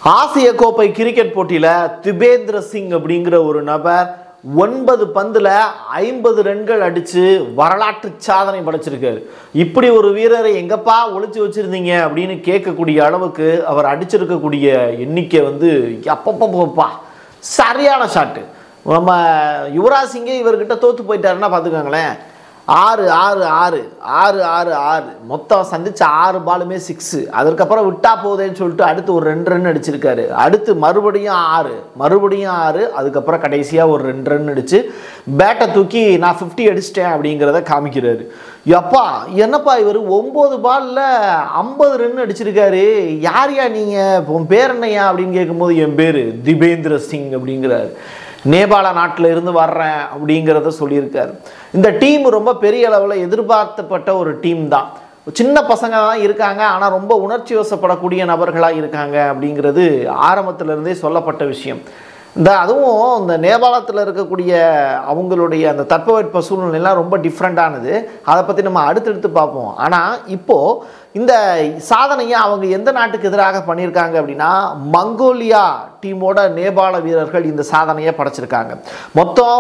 ஆசிய கோப்பை கிரிக்கெட் போட்டியில் திபேந்திர சிங் அப்படிங்கிற ஒரு நபர் ஒன்பது பந்தில் ஐம்பது ரன்கள் அடித்து வரலாற்று சாதனை படைச்சிருக்காரு இப்படி ஒரு வீரரை எங்கப்பா ஒளிச்சு வச்சிருந்தீங்க அப்படின்னு கேட்கக்கூடிய அளவுக்கு அவர் அடிச்சிருக்கக்கூடிய எண்ணிக்கை வந்து அப்பப்பப்பா சரியான ஷாட்டு நம்ம யுவராஜ் சிங்கே இவர்கிட்ட தோத்து போயிட்டாருன்னா பார்த்துக்கோங்களேன் ஆறு ஆறு ஆறு ஆறு ஆறு ஆறு மொத்தம் சந்திச்ச ஆறு பாலுமே சிக்ஸு அதுக்கப்புறம் விட்டா போதேன்னு சொல்லிட்டு அடுத்து ஒரு ரெண்டு ரன் அடிச்சிருக்காரு அடுத்து மறுபடியும் ஆறு மறுபடியும் ஆறு அதுக்கப்புறம் கடைசியாக ஒரு ரெண்டு ரன் அடிச்சு பேட்டை தூக்கி நான் ஃபிஃப்டி அடிச்சிட்டேன் அப்படிங்கிறத காமிக்கிறாரு எப்பா என்னப்பா இவர் ஒம்பது பாலில் ஐம்பது ரன் அடிச்சிருக்காரு யார் யா நீங்கள் உன் பேர் என்னையா அப்படின்னு கேட்கும்போது என் பேர் திபேந்திர சிங் அப்படிங்கிறாரு நேபாள நாட்டில் இருந்து வர்றேன் அப்படிங்கிறத சொல்லியிருக்காரு இந்த டீம் ரொம்ப பெரிய அளவில் எதிர்பார்த்தப்பட்ட ஒரு டீம் தான் சின்ன பசங்க தான் இருக்காங்க ஆனால் ரொம்ப உணர்ச்சி வசப்படக்கூடிய நபர்களாக இருக்காங்க அப்படிங்கிறது ஆரம்பத்துல இருந்தே சொல்லப்பட்ட விஷயம் இந்த அதுவும் இந்த நேபாளத்தில் இருக்கக்கூடிய அவங்களுடைய அந்த தட்பவெட்ப சூழ்நிலைலாம் ரொம்ப டிஃப்ரெண்ட்டானது அதை பற்றி நம்ம அடுத்தடுத்து பார்ப்போம் ஆனால் இப்போது இந்த சாதனையை அவங்க எந்த நாட்டுக்கு எதிராக பண்ணியிருக்காங்க அப்படின்னா மங்கோலியா டீமோட நேபாள வீரர்கள் இந்த சாதனையை படைச்சிருக்காங்க மொத்தம்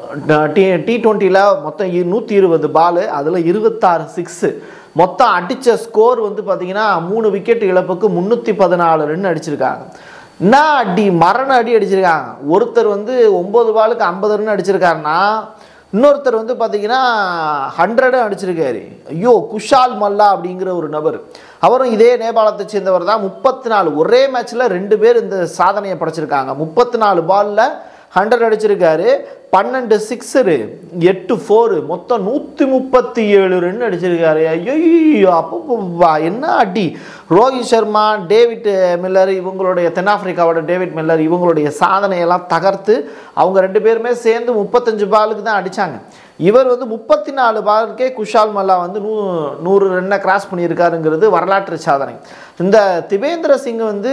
டி டி டுவெண்ட்டியில் மொத்தம் நூற்றி இருபது பாலு அதில் இருபத்தாறு சிக்ஸு மொத்தம் அடித்த ஸ்கோர் வந்து பார்த்தீங்கன்னா மூணு விக்கெட் இழப்புக்கு முந்நூற்றி பதினாலு ரன் அடிச்சிருக்காங்க என்ன அடி மரண அடி அடிச்சிருக்காங்க ஒருத்தர் வந்து ஒம்பது பாலுக்கு ஐம்பது ரன் அடிச்சிருக்காருன்னா இன்னொருத்தர் வந்து பார்த்தீங்கன்னா ஹண்ட்ரடும் அடிச்சிருக்காரு ஐயோ குஷால் மல்லா அப்படிங்கிற ஒரு நபர் அவரும் இதே நேபாளத்தை சேர்ந்தவர் தான் முப்பத்தி நாலு ஒரே மேட்ச்சில் ரெண்டு பேர் இந்த சாதனையை படைச்சிருக்காங்க முப்பத்தி நாலு பாலில் ஹண்ட்ரட் அடிச்சிருக்காரு பன்னெண்டு சிக்ஸரு எட்டு ஃபோரு மொத்தம் நூற்றி முப்பத்தி ஏழு ரன் அடிச்சிருக்காரு ஐயோ அப்போ என்ன அடி ரோஹித் சர்மா டேவிட் மில்லர் இவங்களுடைய தென்னாப்பிரிக்காவோட டேவிட் மில்லர் இவங்களுடைய சாதனையெல்லாம் தகர்த்து அவங்க ரெண்டு பேருமே சேர்ந்து முப்பத்தஞ்சு பாலுக்கு தான் அடித்தாங்க இவர் வந்து முப்பத்தி நாலு பாலுக்கே குஷால் மல்லா வந்து நூ நூறு ரன்னை கிராஸ் பண்ணியிருக்காருங்கிறது வரலாற்று சாதனை இந்த திபேந்திர சிங் வந்து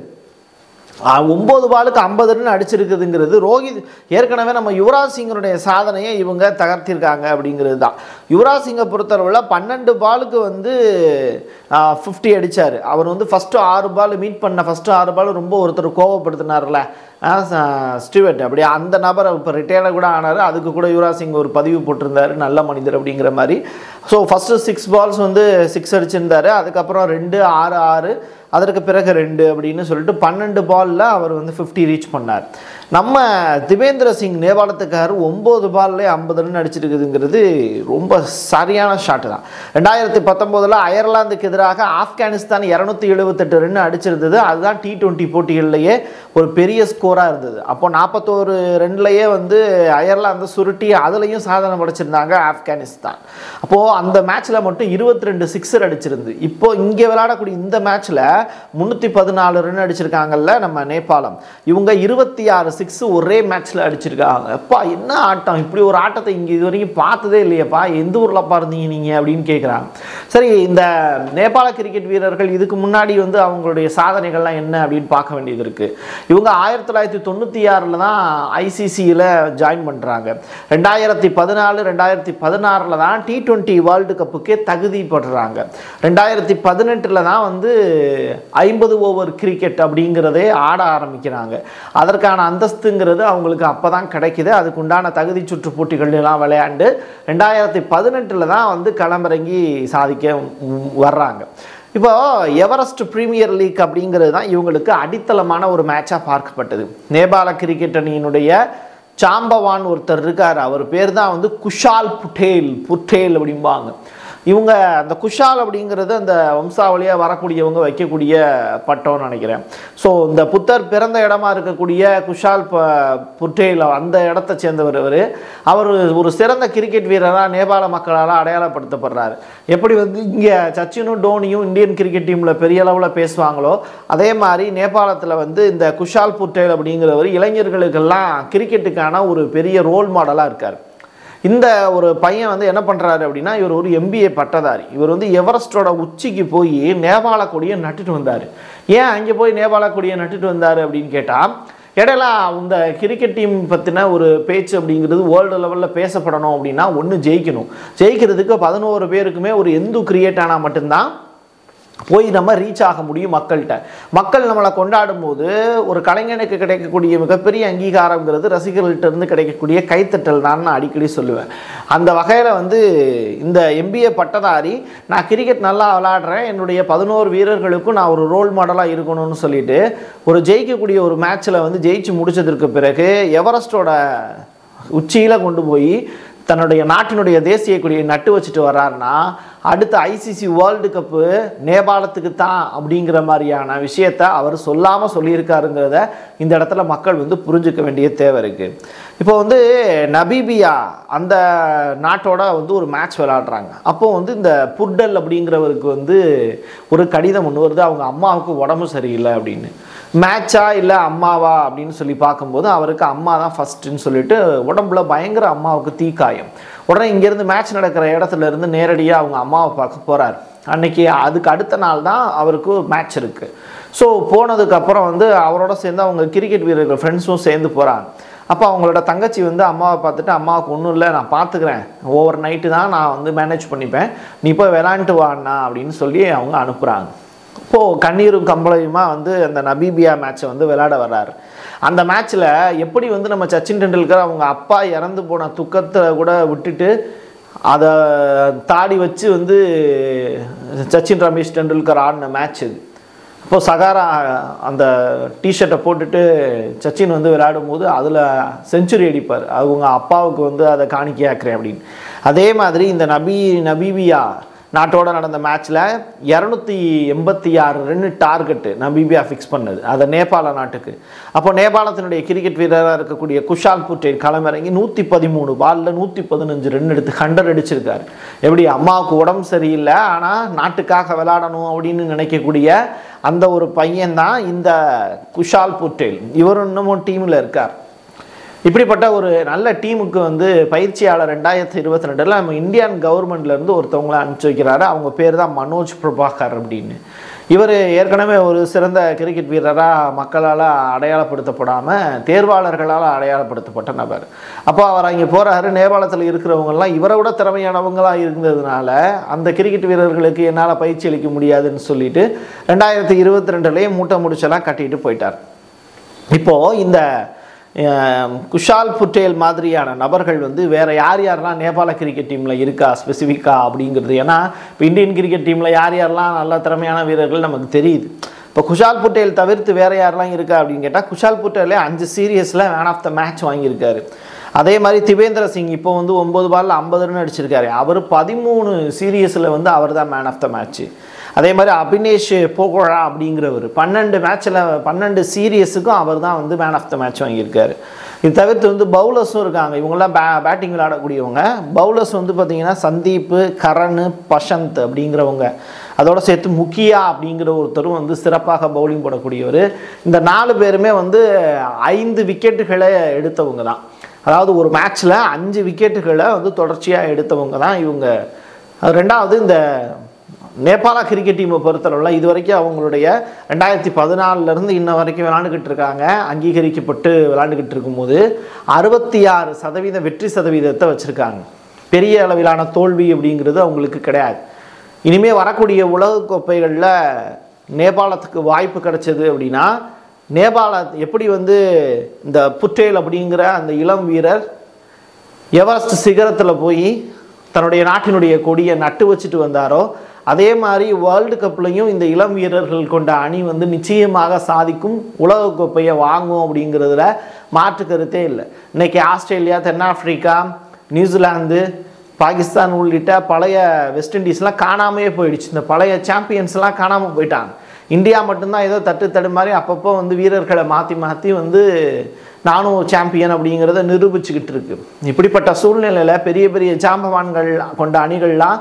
ஒம்பது பாலுக்கு ஐம்பது ரன் அடிச்சிருக்குதுங்கிறது ரோஹித் ஏற்கனவே நம்ம யுவராஜ் சிங்கனுடைய சாதனையை இவங்க தகர்த்திருக்காங்க அப்படிங்கிறது தான் யுவராஜ் சிங்கை பொறுத்தளவில் பன்னெண்டு பாலுக்கு வந்து ஃபிஃப்டி அடித்தார் அவர் வந்து ஃபஸ்ட்டு ஆறு பால் மீட் பண்ண ஃபஸ்ட்டு ஆறு பால் ரொம்ப ஒருத்தர் கோவப்படுத்தினார்ல ஸ்டீவர்ட் அப்படியே அந்த நபரை இப்போ ரிட்டையர்டாக கூட ஆனார் அதுக்கு கூட யுவராஜ் சிங் ஒரு பதிவு போட்டிருந்தார் நல்ல மனிதர் அப்படிங்கிற மாதிரி ஸோ ஃபஸ்ட்டு சிக்ஸ் பால்ஸ் வந்து சிக்ஸ் அடிச்சிருந்தார் அதுக்கப்புறம் ரெண்டு ஆறு ஆறு அதற்கு பிறகு ரெண்டு அப்படின்னு சொல்லிட்டு பன்னெண்டு பாலில் அவர் வந்து ஃபிஃப்டி ரீச் பண்ணார் நம்ம திபேந்திர சிங் நேபாளத்துக்கார் ஒம்பது பால்லே ஐம்பது ரன் அடிச்சிருக்குதுங்கிறது ரொம்ப சரியான ஷாட்டு தான் ரெண்டாயிரத்தி பத்தொம்போதில் அயர்லாந்துக்கு எதிராக ஆப்கானிஸ்தான் இரநூத்தி எழுபத்தெட்டு ரன் அடிச்சிருந்தது அதுதான் டி டுவெண்ட்டி போட்டிகள்லையே ஒரு பெரிய ஸ்கோராக இருந்தது அப்போ நாற்பத்தோரு ரன்லையே வந்து அயர்லாந்து சுருட்டி அதுலேயும் சாதனை படைச்சிருந்தாங்க ஆப்கானிஸ்தான் அப்போது அந்த மேட்ச்சில் மட்டும் இருபத்தி ரெண்டு சிக்ஸர் அடிச்சிருந்து இப்போ இங்கே விளையாடக்கூடிய இந்த மேட்ச்சில் முந்நூற்றி பதினாலு ரன் அடிச்சிருக்காங்கல்ல நம்ம நேபாளம் இவங்க இருபத்தி ஆறு சிக்ஸ் ஒரே மேட்ச்சில் அடிச்சிருக்காங்க அப்பா என்ன ஆட்டம் இப்படி ஒரு ஆட்டத்தை இங்கே இது வரைக்கும் பார்த்ததே இல்லையப்பா எந்த ஊரில் இருந்தீங்க நீங்கள் அப்படின்னு கேட்குறாங்க சரி இந்த நேபாள கிரிக்கெட் வீரர்கள் இதுக்கு முன்னாடி வந்து அவங்களுடைய சாதனைகள்லாம் என்ன அப்படின்னு பார்க்க வேண்டியது இருக்குது இவங்க ஆயிரத்தி தொள்ளாயிரத்தி தொண்ணூற்றி ஆறில் தான் ஐசிசியில் ஜாயின் பண்ணுறாங்க ரெண்டாயிரத்தி பதினாலு ரெண்டாயிரத்தி பதினாறில் தான் டி டுவெண்ட்டி வேர்ல்டு கப்புக்கே தகுதி படுறாங்க ரெண்டாயிரத்தி பதினெட்டில் தான் வந்து ஐம்பது ஓவர் கிரிக்கெட் அப்படிங்கிறதே ஆட ஆரம்பிக்கிறாங்க அதற்கான அந்தஸ்துங்கிறது அவங்களுக்கு அப்போ தான் கிடைக்குது அதுக்கு உண்டான தகுதி சுற்று போட்டிகள்லாம் விளையாண்டு ரெண்டாயிரத்தி பதினெட்டில் தான் வந்து களமிறங்கி சாதிக்க வர்றாங்க இப்போ எவரெஸ்ட் பிரீமியர் லீக் அப்படிங்கிறது தான் இவங்களுக்கு அடித்தளமான ஒரு மேட்சாக பார்க்கப்பட்டது நேபாள கிரிக்கெட் அணியினுடைய சாம்பவான் ஒருத்தர் இருக்கார் அவர் பேர் தான் வந்து குஷால் புட்டேல் புட்டேல் அப்படிம்பாங்க இவங்க அந்த குஷால் அப்படிங்கிறது அந்த வம்சாவளியாக வரக்கூடியவங்க வைக்கக்கூடிய பட்டம்னு நினைக்கிறேன் ஸோ இந்த புத்தர் பிறந்த இடமா இருக்கக்கூடிய குஷால் ப புட்டேல் அந்த இடத்த சேர்ந்தவர் அவர் அவர் ஒரு சிறந்த கிரிக்கெட் வீரராக நேபாள மக்களால் அடையாளப்படுத்தப்படுறாரு எப்படி வந்து இங்கே சச்சினும் டோனியும் இந்தியன் கிரிக்கெட் டீமில் பெரிய அளவில் பேசுவாங்களோ அதே மாதிரி நேபாளத்தில் வந்து இந்த குஷால் புட்டேல் அப்படிங்கிறவர் இளைஞர்களுக்கெல்லாம் கிரிக்கெட்டுக்கான ஒரு பெரிய ரோல் மாடலாக இருக்கார் இந்த ஒரு பையன் வந்து என்ன பண்ணுறாரு அப்படின்னா இவர் ஒரு எம்பிஏ பட்டதாரி இவர் வந்து எவரெஸ்டோட உச்சிக்கு போய் நேபாள கொடியை நட்டுட்டு வந்தார் ஏன் அங்கே போய் நேபாள கொடியை நட்டுட்டு வந்தார் அப்படின்னு கேட்டால் இடையில இந்த கிரிக்கெட் டீம் பற்றின ஒரு பேச்சு அப்படிங்கிறது வேர்ல்டு லெவலில் பேசப்படணும் அப்படின்னா ஒன்று ஜெயிக்கணும் ஜெயிக்கிறதுக்கு பதினோரு பேருக்குமே ஒரு எந்து கிரியேட் ஆனால் மட்டும்தான் போய் நம்ம ரீச் ஆக முடியும் மக்கள்கிட்ட மக்கள் நம்மளை கொண்டாடும் போது ஒரு கலைஞனுக்கு கிடைக்கக்கூடிய மிகப்பெரிய அங்கீகாரங்கிறது ரசிகர்கள்ட்ட இருந்து கிடைக்கக்கூடிய கைத்தட்டல் தான் நான் அடிக்கடி சொல்லுவேன் அந்த வகையில் வந்து இந்த எம்பிஏ பட்டதாரி நான் கிரிக்கெட் நல்லா விளாடுறேன் என்னுடைய பதினோரு வீரர்களுக்கும் நான் ஒரு ரோல் மாடலாக இருக்கணும்னு சொல்லிட்டு ஒரு ஜெயிக்கக்கூடிய ஒரு மேட்ச்சில் வந்து ஜெயிச்சு முடிச்சதற்கு பிறகு எவரெஸ்டோட உச்சியில் கொண்டு போய் தன்னுடைய நாட்டினுடைய தேசிய கொடியை நட்டு வச்சுட்டு வர்றாருன்னா அடுத்த ஐசிசி வேர்ல்டு கப்பு நேபாளத்துக்கு தான் அப்படிங்கிற மாதிரியான விஷயத்த அவர் சொல்லாமல் சொல்லியிருக்காருங்கிறத இந்த இடத்துல மக்கள் வந்து புரிஞ்சுக்க வேண்டிய தேவை இருக்குது இப்போ வந்து நபீபியா அந்த நாட்டோட வந்து ஒரு மேட்ச் விளையாடுறாங்க அப்போ வந்து இந்த புர்டல் அப்படிங்கிறவருக்கு வந்து ஒரு கடிதம் ஒன்று வருது அவங்க அம்மாவுக்கு உடம்பு சரியில்லை அப்படின்னு மேட்சா இல்லை அம்மாவா அப்படின்னு சொல்லி பார்க்கும்போது அவருக்கு அம்மா தான் ஃபஸ்ட்டுன்னு சொல்லிட்டு உடம்புல பயங்கர அம்மாவுக்கு தீக்காயம் உடனே இங்கேருந்து மேட்ச் நடக்கிற இடத்துல இருந்து நேரடியாக அவங்க அம்மாவை பார்க்க போகிறார் அன்னைக்கு அதுக்கு அடுத்த நாள் தான் அவருக்கு மேட்ச் இருக்குது ஸோ போனதுக்கப்புறம் வந்து அவரோட சேர்ந்து அவங்க கிரிக்கெட் வீரர்கள் ஃப்ரெண்ட்ஸும் சேர்ந்து போகிறாங்க அப்போ அவங்களோட தங்கச்சி வந்து அம்மாவை பார்த்துட்டு அம்மாவுக்கு ஒன்றும் இல்லை நான் பார்த்துக்கிறேன் ஓவர் நைட்டு தான் நான் வந்து மேனேஜ் பண்ணிப்பேன் நீ போய் விளாண்டுட்டு வாண்ணா அப்படின்னு சொல்லி அவங்க அனுப்புகிறாங்க இப்போது கண்ணீரும் கம்பளையுமா வந்து அந்த நபீபியா மேட்ச்சை வந்து விளையாட வர்றாரு அந்த மேட்ச்சில் எப்படி வந்து நம்ம சச்சின் டெண்டுல்கர் அவங்க அப்பா இறந்து போன துக்கத்தை கூட விட்டுட்டு அதை தாடி வச்சு வந்து சச்சின் ரமேஷ் டெண்டுல்கர் ஆடின மேட்ச் இது இப்போ சகாரா அந்த டிஷர்ட்டை போட்டுட்டு சச்சின் வந்து விளையாடும் போது அதில் செஞ்சுரி அடிப்பார் அவங்க அப்பாவுக்கு வந்து அதை காணிக்கையாக்குறேன் அப்படின்னு அதே மாதிரி இந்த நபி நபீபியா நாட்டோட நடந்த மேட்ச்சில் இரநூத்தி எண்பத்தி ஆறு ரன் டார்கெட்டு நபீபியா ஃபிக்ஸ் பண்ணது அதை நேபாள நாட்டுக்கு அப்போ நேபாளத்தினுடைய கிரிக்கெட் வீரராக இருக்கக்கூடிய குஷால் புட்டேன் களமிறங்கி நூற்றி பதிமூணு பாலில் நூற்றி பதினஞ்சு ரன் எடுத்து ஹண்டர் அடிச்சிருக்காரு எப்படி அம்மாவுக்கு உடம்பு சரியில்லை ஆனால் நாட்டுக்காக விளையாடணும் அப்படின்னு நினைக்கக்கூடிய அந்த ஒரு பையன்தான் இந்த குஷால் புட்டேல் இவர் இன்னமும் டீமில் இருக்கார் இப்படிப்பட்ட ஒரு நல்ல டீமுக்கு வந்து பயிற்சியாளர் ரெண்டாயிரத்தி இருபத்தி ரெண்டில் நம்ம இந்தியன் கவர்மெண்ட்லேருந்து ஒருத்தவங்களை அனுப்பிச்சி வைக்கிறாரு அவங்க பேர் தான் மனோஜ் பிரபாகர் அப்படின்னு இவர் ஏற்கனவே ஒரு சிறந்த கிரிக்கெட் வீரராக மக்களால் அடையாளப்படுத்தப்படாமல் தேர்வாளர்களால் அடையாளப்படுத்தப்பட்ட நபர் அப்போ அவர் அங்கே போகிறாரு நேபாளத்தில் இருக்கிறவங்கெல்லாம் இவரை விட திறமையானவங்களாக இருந்ததுனால அந்த கிரிக்கெட் வீரர்களுக்கு என்னால் பயிற்சி அளிக்க முடியாதுன்னு சொல்லிட்டு ரெண்டாயிரத்தி இருபத்தி ரெண்டுலேயே மூட்டை முடிச்செல்லாம் கட்டிட்டு போயிட்டார் இப்போது இந்த அஹ், குஷால் புட்டேல் மாதிரியான நபர்கள் வந்து வேற யார் யாரெல்லாம் நேபாள கிரிக்கெட் டீமில் இருக்கா ஸ்பெசிஃபிக்காக அப்படிங்கிறது ஏன்னா இப்போ இந்தியன் கிரிக்கெட் டீமில் யார் யாரெல்லாம் நல்ல திறமையான வீரர்கள் நமக்கு தெரியுது இப்போ குஷால் புட்டேல் தவிர்த்து வேற யாரெல்லாம் இருக்கா அப்படின்னு கேட்டால் குஷால் புட்டேலே அஞ்சு சீரியஸில் மேன் ஆஃப் த மேட்ச் வாங்கியிருக்காரு அதே மாதிரி திபேந்திர சிங் இப்போ வந்து ஒம்பது பாலில் ஐம்பது ரன் அடிச்சிருக்காரு அவர் பதிமூணு சீரியஸில் வந்து அவர் தான் மேன் ஆஃப் த மேட்ச்சு அதே மாதிரி அபினேஷ் போகோழா அப்படிங்கிறவர் பன்னெண்டு மேட்ச்சில் பன்னெண்டு சீரியஸுக்கும் அவர் தான் வந்து மேன் ஆஃப் த மேட்ச் வாங்கியிருக்காரு இது தவிர்த்து வந்து பவுலர்ஸும் இருக்காங்க இவங்கெல்லாம் பே பேட்டிங் விளையாடக்கூடியவங்க பவுலர்ஸ் வந்து பார்த்தீங்கன்னா சந்தீப் கரண் பஷந்த் அப்படிங்கிறவங்க அதோட சேர்த்து முக்கியா அப்படிங்கிற ஒருத்தரும் வந்து சிறப்பாக பவுலிங் போடக்கூடியவர் இந்த நாலு பேருமே வந்து ஐந்து விக்கெட்டுகளை எடுத்தவங்க தான் அதாவது ஒரு மேட்ச்சில் அஞ்சு விக்கெட்டுகளை வந்து தொடர்ச்சியாக எடுத்தவங்க தான் இவங்க அது ரெண்டாவது இந்த நேபாள கிரிக்கெட் டீமை பொறுத்தளவில் இது வரைக்கும் அவங்களுடைய ரெண்டாயிரத்தி பதினாலிருந்து இன்ன வரைக்கும் விளாண்டுக்கிட்டு இருக்காங்க அங்கீகரிக்கப்பட்டு விளாண்டுக்கிட்டு இருக்கும்போது அறுபத்தி ஆறு சதவீத வெற்றி சதவீதத்தை வச்சுருக்காங்க பெரிய அளவிலான தோல்வி அப்படிங்கிறது அவங்களுக்கு கிடையாது இனிமேல் வரக்கூடிய உலகக்கோப்பைகளில் நேபாளத்துக்கு வாய்ப்பு கிடைச்சது அப்படின்னா நேபாள எப்படி வந்து இந்த புற்றேல் அப்படிங்கிற அந்த இளம் வீரர் எவரெஸ்ட் சிகரத்தில் போய் தன்னுடைய நாட்டினுடைய கொடியை நட்டு வச்சுட்டு வந்தாரோ அதே மாதிரி வேர்ல்டு கப்லையும் இந்த இளம் வீரர்கள் கொண்ட அணி வந்து நிச்சயமாக சாதிக்கும் உலகக்கோப்பையை வாங்கும் அப்படிங்கிறதுல மாற்று கருத்தே இல்லை இன்னைக்கு ஆஸ்திரேலியா தென்னாப்பிரிக்கா நியூசிலாந்து பாகிஸ்தான் உள்ளிட்ட பழைய வெஸ்ட் இண்டீஸ்லாம் காணாமையே போயிடுச்சு இந்த பழைய சாம்பியன்ஸ்லாம் காணாமல் போயிட்டாங்க இந்தியா மட்டும்தான் ஏதோ தட்டு தடு மாதிரி அப்பப்போ வந்து வீரர்களை மாற்றி மாற்றி வந்து நானும் சாம்பியன் அப்படிங்கிறத நிரூபிச்சுக்கிட்டு இருக்கு இப்படிப்பட்ட சூழ்நிலையில் பெரிய பெரிய சாம்பவான்கள் கொண்ட அணிகள்லாம்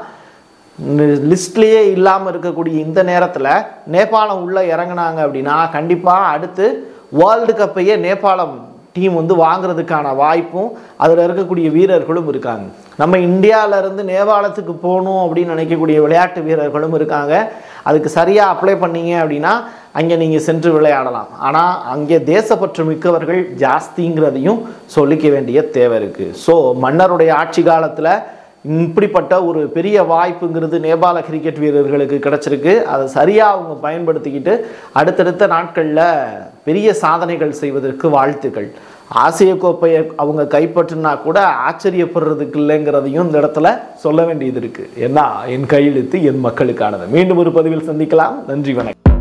லிஸ்ட்லேயே இல்லாமல் இருக்கக்கூடிய இந்த நேரத்தில் நேபாளம் உள்ளே இறங்குனாங்க அப்படின்னா கண்டிப்பாக அடுத்து வேர்ல்டு கப்பையே நேபாளம் டீம் வந்து வாங்குறதுக்கான வாய்ப்பும் அதில் இருக்கக்கூடிய வீரர்களும் இருக்காங்க நம்ம இந்தியால இருந்து நேபாளத்துக்கு போகணும் அப்படின்னு நினைக்கக்கூடிய விளையாட்டு வீரர்களும் இருக்காங்க அதுக்கு சரியாக அப்ளை பண்ணீங்க அப்படின்னா அங்கே நீங்கள் சென்று விளையாடலாம் ஆனால் அங்கே தேசப்பற்று மிக்கவர்கள் ஜாஸ்திங்கிறதையும் சொல்லிக்க வேண்டிய தேவை இருக்குது ஸோ மன்னருடைய ஆட்சி காலத்தில் இப்படிப்பட்ட ஒரு பெரிய வாய்ப்புங்கிறது நேபாள கிரிக்கெட் வீரர்களுக்கு கிடைச்சிருக்கு அதை சரியாக அவங்க பயன்படுத்திக்கிட்டு அடுத்தடுத்த நாட்களில் பெரிய சாதனைகள் செய்வதற்கு வாழ்த்துக்கள் ஆசிய கோப்பையை அவங்க கைப்பற்றினா கூட ஆச்சரியப்படுறதுக்கு இல்லைங்கிறதையும் இந்த இடத்துல சொல்ல வேண்டியது இருக்கு ஏன்னா என் கையெழுத்து என் மக்களுக்கானது மீண்டும் ஒரு பதிவில் சந்திக்கலாம் நன்றி வணக்கம்